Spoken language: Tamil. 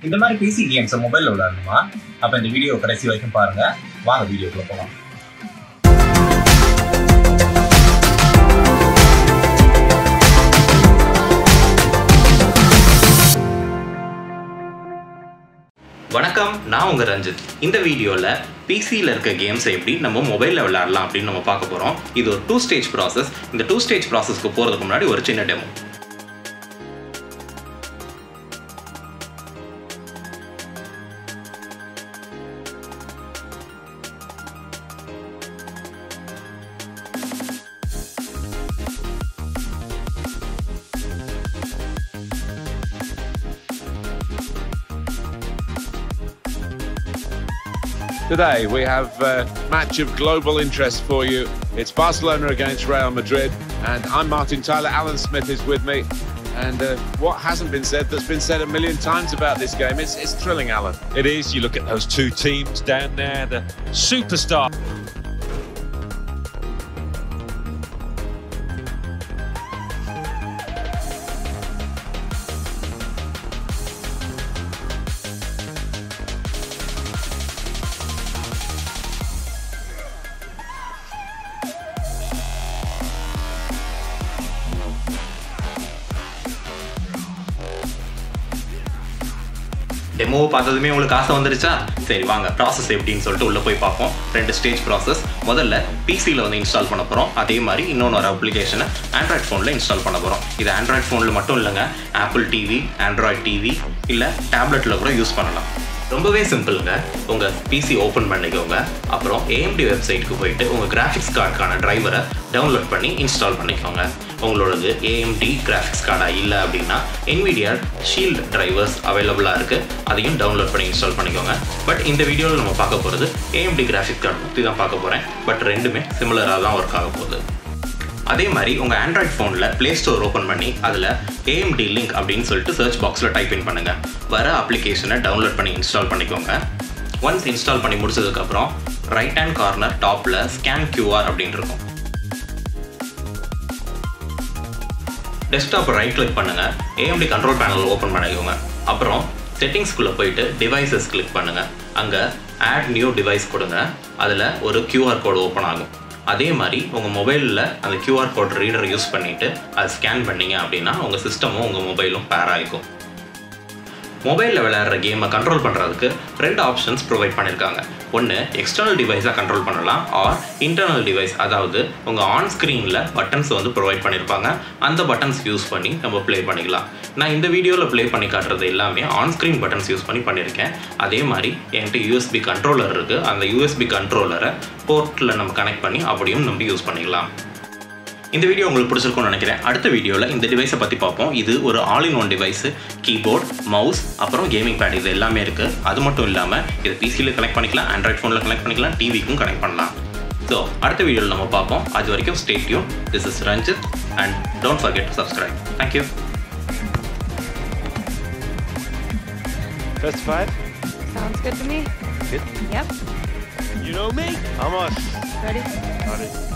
இந்த மாதிரி பிசி கேம்ஸை மொபைலில் விளையாடணுமா அப்போ இந்த வீடியோ கடைசி வரைக்கும் பாருங்க வாங்க வீடியோக்குள்ள போகலாம் வணக்கம் நான் உங்க ரஞ்சித் இந்த வீடியோவில் பிசியில் இருக்க கேம்ஸை எப்படி நம்ம மொபைலில் விளையாடலாம் அப்படின்னு நம்ம பார்க்க போகிறோம் இது ஒரு டூ ஸ்டேஜ் ப்ராசஸ் இந்த டூ ஸ்டேஜ் ப்ராசஸ்க்கு போகிறதுக்கு முன்னாடி ஒரு சின்ன demo Today we have a match of global interest for you. It's Barcelona against Real Madrid, and I'm Martin Tyler. Alan Smith is with me. And uh, what hasn't been said that's been said a million times about this game, it's, it's thrilling, Alan. It is. You look at those two teams down there, the superstar. டெமோவை பார்த்ததுமே உங்களுக்கு ஆசை வந்துருச்சா சரி வாங்க ப்ராசஸ் எப்படின்னு சொல்லிட்டு உள்ளே போய் பார்ப்போம் ரெண்டு ஸ்டேஜ் ப்ராசஸ் முதல்ல பிசியில் வந்து இன்ஸ்டால் பண்ண போகிறோம் அதே மாதிரி இன்னொன்று ஒரு அப்ளிகேஷனை ஆண்ட்ராய்ட் ஃபோனில் இன்ஸ்டால் பண்ண போகிறோம் இது ஆண்ட்ராய்ட் ஃபோனில் மட்டும் இல்லைங்க ஆப்பிள் டிவி ஆண்ட்ராய்ட் டிவி இல்லை டேப்லெட்டில் கூட யூஸ் பண்ணலாம் ரொம்பவே சிம்பிளுங்க உங்கள் பிசி ஓப்பன் பண்ணிக்கோங்க அப்புறம் ஏஎம்டி வெப்சைட்டுக்கு போயிட்டு உங்கள் கிராஃபிக்ஸ் கார்டுக்கான டிரைவரை டவுன்லோட் பண்ணி இன்ஸ்டால் பண்ணிக்கோங்க உங்களோடது ஏஎம்டி கிராஃபிக்ஸ் கார்டாக இல்லை அப்படின்னா NVIDIA ஷீல்ட் டிரைவர்ஸ் அவைலபிளாக இருக்குது அதையும் டவுன்லோட் பண்ணி இன்ஸ்டால் பண்ணிக்கோங்க பட் இந்த வீடியோவில் நம்ம பார்க்க போகிறது ஏஎம்டி கிராஃபிக்ஸ் கார்டு பற்றி தான் பார்க்க போகிறேன் பட் ரெண்டுமே சிமிலராக தான் ஒர்க் ஆக போகுது அதே மாதிரி உங்கள் ஆண்ட்ராய்ட் ஃபோனில் ப்ளே ஸ்டோர் ஓப்பன் பண்ணி அதில் ஏஎம்டி லிங்க் அப்படின்னு சொல்லிட்டு சர்ச் பாக்ஸில் டைப் இன் பண்ணுங்கள் வர அப்ளிகேஷனை டவுன்லோட் பண்ணி இன்ஸ்டால் பண்ணிக்கோங்க ஒன்ஸ் இன்ஸ்டால் பண்ணி முடிச்சதுக்கப்புறம் ரைட் ஹேண்ட் கார்னர் டாப்பில் ஸ்கேன் கியூஆர் அப்படின்னு இருக்கும் டெஸ்க்டாப் ரைட் கிளிக் பண்ணுங்கள் ஏஎம்டி கண்ட்ரோல் பேனல் ஓப்பன் பண்ணிக்கோங்க அப்புறம் செட்டிங்ஸ்குள்ளே போயிட்டு டிவைசஸ் கிளிக் பண்ணுங்கள் அங்கே ஆட் நியூ டிவைஸ் கொடுங்க அதில் ஒரு கியூஆர் கோடு ஓப்பன் ஆகும் அதே மாதிரி உங்கள் மொபைலில் அந்த கியூஆர் கோட் ரீடர் யூஸ் பண்ணிவிட்டு அதை ஸ்கேன் பண்ணீங்க அப்படின்னா உங்கள் சிஸ்டமும் உங்கள் மொபைலும் பேர் ஆகிக்கும் மொபைலில் விளையாடுற கேமை கண்ட்ரோல் பண்ணுறதுக்கு ரெண்டு ஆப்ஷன்ஸ் ப்ரொவைட் பண்ணியிருக்காங்க ஒன்று எக்ஸ்டர்னல் டிவைஸாக கண்ட்ரோல் பண்ணலாம் ஆர் இன்டர்னல் டிவைஸ் அதாவது உங்கள் ஆன் ஸ்க்ரீனில் பட்டன்ஸ் வந்து ப்ரொவைட் பண்ணியிருப்பாங்க அந்த பட்டன்ஸ் யூஸ் பண்ணி நம்ம ப்ளே பண்ணிக்கலாம் நான் இந்த வீடியோவில் ப்ளே பண்ணி காட்டுறது எல்லாமே ஆன் ஸ்க்ரீன் பட்டன்ஸ் யூஸ் பண்ணி பண்ணியிருக்கேன் அதே மாதிரி என்கிட்ட யூஎஸ்பி கண்ட்ரோலர் இருக்குது அந்த யூஎஸ்பி கண்ட்ரோலரை போர்ட்டில் நம்ம கனெக்ட் பண்ணி அப்படியும் நம்ம யூஸ் பண்ணிக்கலாம் இந்த வீடியோ உங்களுக்கு பிடிச்சிருக்கும்னு நினைக்கிறேன் அடுத்த வீடியோவில் இந்த டிவைஸை பற்றி பார்ப்போம் இது ஒரு all in one device keyboard mouse அப்புறம் கேமிங் பேட் இது எல்லாமே இருக்குது அது மட்டும் இல்லாமல் இது பிசியில் கனெக்ட் பண்ணிக்கலாம் ஆண்ட்ராய்ட் ஃபோனில் கனெக்ட் பண்ணிக்கலாம் டிவிக்கும் கனெக்ட் பண்ணலாம் ஸோ அடுத்த வீடியோவில் நம்ம பார்ப்போம் அது வரைக்கும் stay tuned this is Ranjith and don't forget to subscribe thank you First five. Sounds good to me. Good. Yep. You know me. Vamos. Ready? Ready.